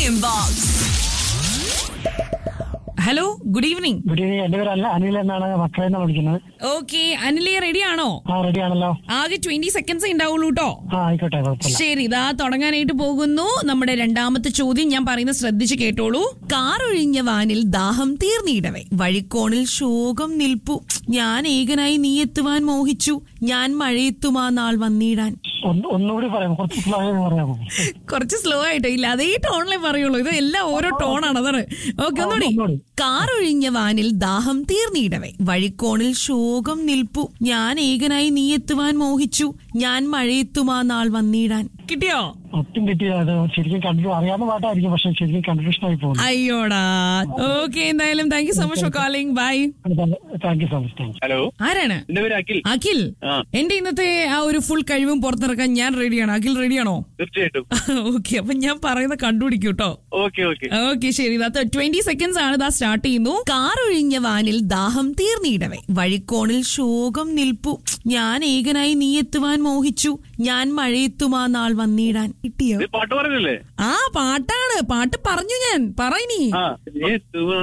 inbox. Hello good evening good evening എന്റെ പേര് അല്ല അനിൽ എന്നാണ് മക്കളെ നിന്നാണ് വിളിക്കുന്നത് ഓക്കെ അനിലെ റെഡി ആണോ ആ റെഡി ആണല്ലോ ആകെ ട്വന്റി സെക്കൻഡ്സ് ഉണ്ടാവുള്ളൂ കേട്ടോ ആ ആയിക്കോട്ടെ കുഴപ്പമില്ല ശരി ഇതാ തുടങ്ങാനായിട്ട് പോകുന്നു നമ്മുടെ രണ്ടാമത്തെ ചോദ്യം ഞാൻ പറയുന്നത് ശ്രദ്ധിച്ച് കേട്ടോളൂ കാർ ഒഴിഞ്ഞ വാനിൽ ദാഹം തീർന്നിടവേ വഴിക്കോണിൽ ശോകം നിൽപ്പു ഞാൻ ഏകനായി നീ എത്തുവാൻ മോഹിച്ചു ഞാൻ മഴയെത്തുമാ നാൾ വന്നിടാൻ ഒന്ന് ഒന്നുകൂടി പറയാം കുറച്ച് സ്ലോ ആയി പറയാമോ കുറച്ച് സ്ലോ ആയിട്ട് ഇല്ല അതേ ടോണിലേ പറയുള്ളൂ ഇത് എല്ലാം ഓരോ ടോണാണ് അതാണ് ഓക്കെ ഒന്നുകൂടി ഒന്നുകൂടി. കാർ ഒഴിഞ്ഞ വാനിൽ ദാഹം തീർന്നിടവേ വഴിക്കോണിൽ ശോകം നിൽപ്പു ഞാൻ ഏകനായി നീ എത്തുവാൻ മോഹിച്ചു ഞാൻ മഴയെത്തുമാ നാൾ വന്നിടാൻ കിട്ടിയോ ഒട്ടും കിട്ടിയ അത് ശരിക്കും കൺഫ്യൂ അറിയാവുന്ന പാട്ടായിരിക്കും പക്ഷെ ശരിക്കും കൺഫ്യൂഷൻ ആയി പോകുന്നു അയ്യോടാ ഓക്കെ എന്തായാലും thank you so much for calling bye thank you so much thank hello ആരാണ് എന്റെ പേര് അഖിൽ അഖിൽ ആ. എന്റെ ഇന്നത്തെ ആ ഒരു ഫുൾ കഴിവും പുറത്തിറക്കാൻ ഞാൻ റെഡിയാണ് അഖിൽ റെഡിയാണോ തീർച്ചയായിട്ടും ഓക്കെ അപ്പൊ ഞാൻ പറയുന്ന കണ്ടുപിടിക്കൂ കേട്ടോ ഓക്കെ ഓക്കെ ഓക്കെ ശരി ട്വന്റി സെക്കൻഡ്സ് ആണ് ഇതാ സ്റ്റാർട്ട് ചെയ്യുന്നു കാർ ഒഴിഞ്ഞ വാനിൽ ദാഹം തീർന്നിടവേ വഴിക്കോണിൽ ശോകം നിൽപ്പു ഞാൻ ഏകനായി നീ എത്തുവാൻ മോഹിച്ചു ഞാൻ മഴയെത്തുമാ നാൾ വന്നിടാൻ കിട്ടിയോ ഇത് പാട്ട് പറഞ്ഞല്ലേ ആ പാട്ടാണ് പാട്ട് പറഞ്ഞു ഞാൻ പറയിനി ആ എത്തുവാ